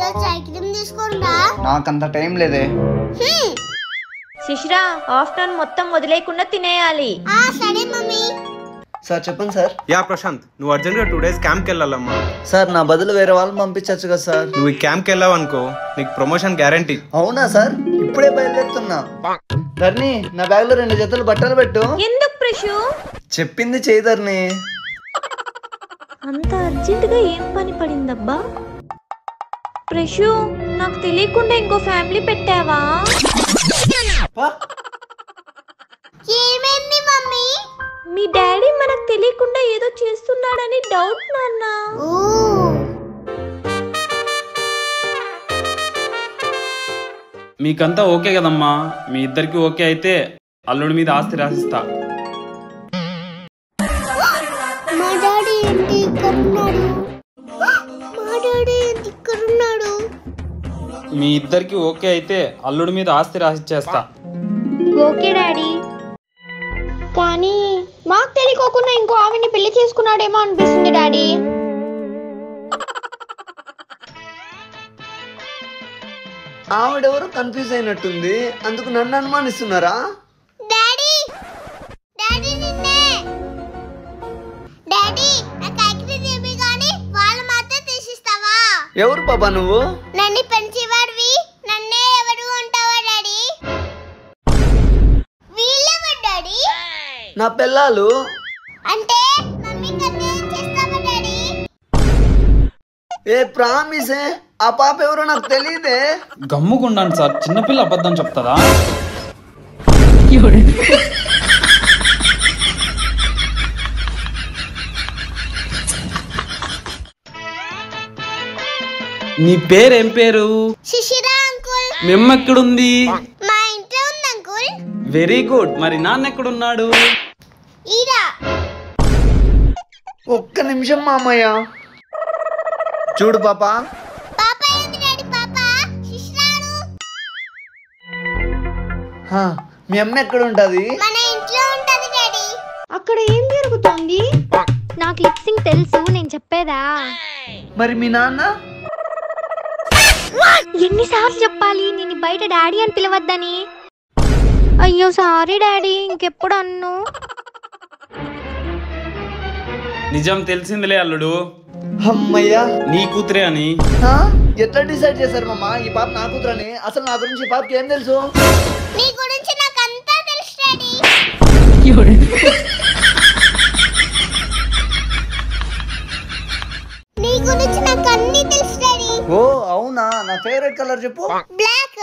ఈరోజు సైకిల్ తీసుకోండా నాకంత టైం లేదే శిశిరా ఆఫ్టర్నూన్ మొత్తం వదిలేకుండా తినేయాలి ఆ సరే మమ్మీ సార్ చెప్పండి సార్ యా ప్రశాంత్ నువ్వు అర్జెంట్గా టూ డేస్ క్యాంప్కి వెళ్ళాలమ్మా సార్ నా బదులు వేరే వాళ్ళని పంపించచ్చు కదా సార్ నువ్వు ఈ క్యాంప్కి వెళ్ళావు అనుకో నీకు ప్రమోషన్ గ్యారంటీ అవునా సార్ ఇప్పుడే బయలుదేరుతున్నా ధర్ని నా బ్యాగ్ లో రెండు జతలు బట్టలు పెట్టు ఎందుకు ప్రిషు చెప్పింది చేయి ధర్ని అంత అర్జెంటుగా ఏం పని పడిందబ్బా ప్రిషు నాకు తెలియకుండా ఇంకో ఫ్యామిలీ పెట్టావా పా. ఏమైంది మమ్మీ మీ డాడీ మనకు తెలియకుండా ఏదో చేస్తున్నాడని డౌట్ నాన్న ఓ మీకంతా ఓకే కదమ్మా మీ ఇద్దరికి ఓకే అయితే అల్లుడి మీద ఆస్తి రాసిస్తా మా డాడీ ఏంటి ఇక్కడ ఉన్నాడు మా డాడీ ఏంటి ఇక్కడ ఉన్నాడు మీ ఇద్దరికి ఓకే అయితే అల్లుడి మీద ఆస్తి రాసిచ్చేస్తా ఓకే డాడీ కానీ మాకు తెలియకోకుండా ఇంకో ఆవిడ్ని పెళ్లి చేసుకున్నాడేమో అనిపిస్తుంది డాడీ ఆవిడెవరో కన్ఫ్యూజ్ అయినట్టుంది అందుకు నన్ను అనుమానిస్తున్నారా డాడీ డాడీ నిన్నే డాడీ నా సైకిల్ తీపి కానీ వాళ్ళు మాత్రం తీసిస్తావా ఎవరు పాపా నువ్వు నన్ను పెంచేవాడివి నన్నే ఎవడు అంటావా డాడీ వీళ్ళెవరు డాడీ నా పిల్లలు అంటే మమ్మీ కన్యాయం చేస్తావా డాడీ ఏ ప్రామిసే ఆ పాప ఎవరో నాకు తెలియదే గమ్ముకుండాను సార్ చిన్నపిల్ల అబద్ధం చెప్తుందా నీ పేరేం పేరు శిశిరా అంకుల్ మెమ్మ ఎక్కడుంది మా ఇంట్లో ఉంది అంకుల్ వెరీ గుడ్ మరి నాన్న ఎక్కడున్నాడు ఈరా ఒక్క నిమిషం మామయ్య చూడు పాపా పాప ఏంది డాడీ పాప శిశిరాడు హా, మీ అమ్మ ఎక్కడ ఉంటది మన ఇంట్లో ఉంటది డాడీ అక్కడ ఏం జరుగుతోంది నాకు లిప్సింగ్ తెలుసు నేను చెప్పేదా మరి మీ నాన్న ఎన్నిసార్లు చెప్పాలి నేను బయట డాడీ అని పిలవద్దని అయ్యో సారీ డాడీ ఇంకెప్పుడు అన్ను నిజం తెలిసిందిలే అల్లుడు అమ్మయ్యా నీ కూతురే అని హా? ఎట్లా డిసైడ్ చేశారు మామ ఈ పాప నా కూతురని అసలు నా గురించి ఈ పాపకి ఏం తెలుసు నీ గురించి నాకు అంతా తెలుసు డాడీ నీ గురించి నాకు అన్ని తెలుసు డాడీ ఓ అవునా నా ఫేవరెట్ కలర్ చెప్పు బ్లాక్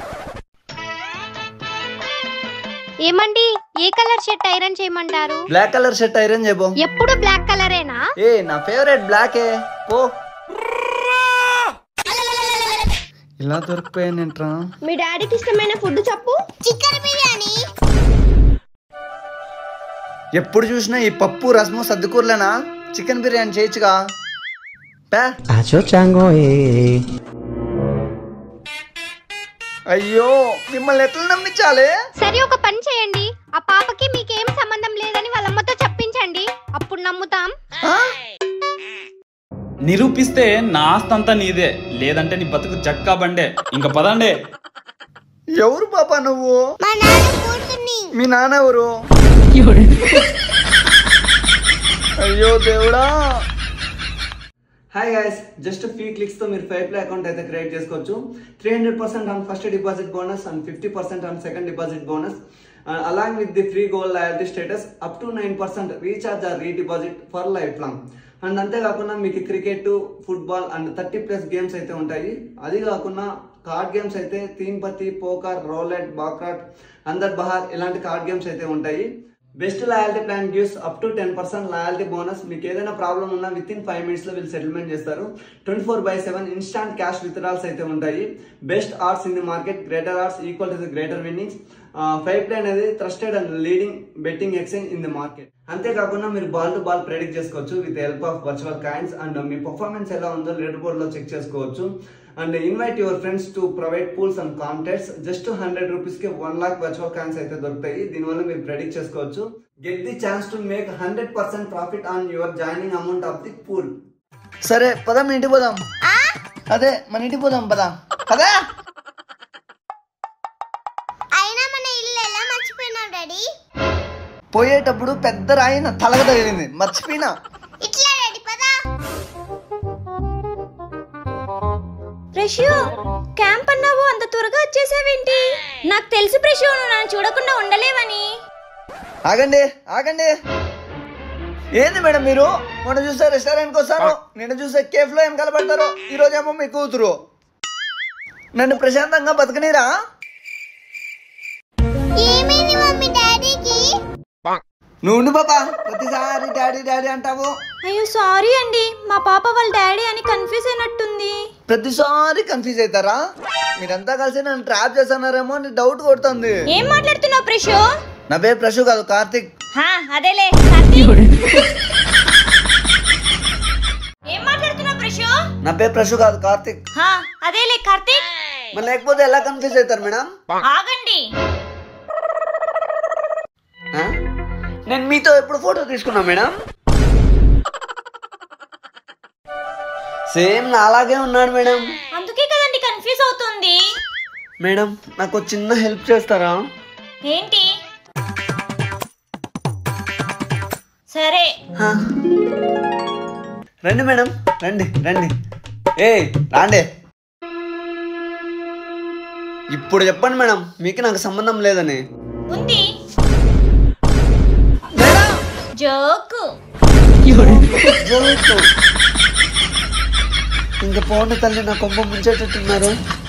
ఏమండి ఏ కలర్ షర్ట్ ఐరన్ చేయమంటారు బ్లాక్ కలర్ షర్ట్ ఐరన్ చెప్పు ఎప్పుడు బ్లాక్ కలరేనా ఏ నా ఫేవరెట్ బ్లాకే పో ఇలా దొరికిపోయానంట్రా మీ డాడీకి ఇష్టమైన ఫుడ్ చెప్పు చికెన్ బిర్యానీ ఎప్పుడు చూసినా ఈ పప్పు రసము సర్దుకూరలేనా చికెన్ బిర్యానీ చేయొచ్చుగా పే అయ్యో మిమ్మల్ని ఎట్లా నమ్మించాలి సరే ఒక పని చేయండి ఆ పాపకి మీకేం సంబంధం లేదని వాళ్ళ అమ్మతో చెప్పించండి అప్పుడు నమ్ముతాం ఆ? నిరూపిస్తే నా ఆస్తంతా నీదే లేదంటే నీ బతుకు జక్కా బండే ఇంకా పదండే ఎవరు పాప నువ్వు మా నాన్న కూతుర్ని మీ నాన్న ఎవరు అయ్యో దేవుడా hi guys just few clicks తో మీరు ఫైవ్ ప్లే అకౌంట్ అయితే క్రియేట్ చేసుకోవచ్చు three hundred percent on first deposit bonus and fifty percent on second deposit bonus along with the free gold loyalty status up to nine percent recharge or redeposit for life long and అంతేకాకుండా మీకు cricket football and thirty plus games అయితే ఉంటాయి అది కాకుండా card games అయితే తీన్ పత్తి poker roulette బాక్రాట్ అందర్ బహార్ ఇలాంటి కార్డ్ గేమ్స్ అయితే ఉంటాయి best loyalty plan gives up to ten percent loyalty bonus మీకు ఏదైనా ప్రాబ్లం ఉన్నా విత్ ఇన్ ఫైవ్ మినిట్స్ లో వీళ్ళు సెటిల్మెంట్ చేస్తారు twenty four by seven instant cash withdrawals అయితే ఉంటాయి best odds in the market greater odds equal to the greater winnings five play అనేది trusted and leading betting exchange in the market అంతేకాకుండా మీరు ball to ball predict చేసుకోవచ్చు with help of virtual coins and మీ performance ఎలా ఉందో leaderboard లో check చేసుకోవచ్చు and invite your friends to private pools and contacts just hundred rupees కి one lakh virtual coins అయితే దొరుకుతాయి దీనివల్ల మీరు ప్రెడిక్ట్ చేసుకోవచ్చు get the chance to make hundred percent profit on your joining amount of the pool సరే పదం ఇంటికి పోదాం అదే మన ఇంటికి పోదాం పదా పదా అయినా మన ఇల్లు ఎలా మర్చిపోయినావు డాడీ పోయేటప్పుడు పెద్ద రాయి నా తలగ తగిలింది మర్చిపోయినా ఇట్లా డాడీ పదా ప్రశు క్యాంప్ అన్నావు అంత త్వరగా వచ్చేసావేంటి నాకు తెలుసు ప్రశు నువ్వు నన్ను చూడకుండా ఉండలేవని ఆగండి ఆగండి ఏంది మేడం మీరు మొన్న చూస్తే రెస్టారెంట్కి వస్తారు నిన్న చూస్తే కేఫ్లో వెనకాల పడతారు ఈ రోజేమో మీ కూతురు నన్ను ప్రశాంతంగా బతకనీరా ఏమైంది మమ్మీ డాడీకి నువ్వు ఉండు పాపా ప్రతిసారి డాడీ డాడీ అంటావు అయ్యో సారీ అండి మా పాప వాళ్ళ డాడీ అని కన్ఫ్యూజ్ అయినట్టుంది ప్రతిసారి కన్ఫ్యూజ్ అవుతారా మీరంతా కలిసి నన్ను ట్రాప్ చేస్తున్నారేమో అని డౌట్ కొడుతుంది ఏం మాట్లాడుతున్నావు ప్రశు నా పేరు ప్రశు కాదు కార్తిక్ హా అదేలే కార్తీక్ ఏం మాట్లాడుతున్నావు ప్రశు నా పేరు ప్రశు కాదు కార్తిక్ హా అదేలే కార్తీక్ మరి లేకపోతే ఎలా కన్ఫ్యూజ్ అవుతారు మేడం ఆగండి ఆ? నేను మీతో ఎప్పుడు ఫోటో తీసుకున్నా మేడం సేమ్ నా అలాగే ఉన్నాడు మేడం అందుకే కదండి కన్ఫ్యూజ్ అవుతుంది మేడం నాకు ఒక చిన్న హెల్ప్ చేస్తారా ఏంటి సరే హా. రండి మేడం రండి రండి ఏ రాండి ఇప్పుడు చెప్పండి మేడం మీకు నాకు సంబంధం లేదని ఉంది మేడం జోకు జోకు. ఇంక పోండి తల్లి నా కొమ్మ ముంచేటట్టున్నారు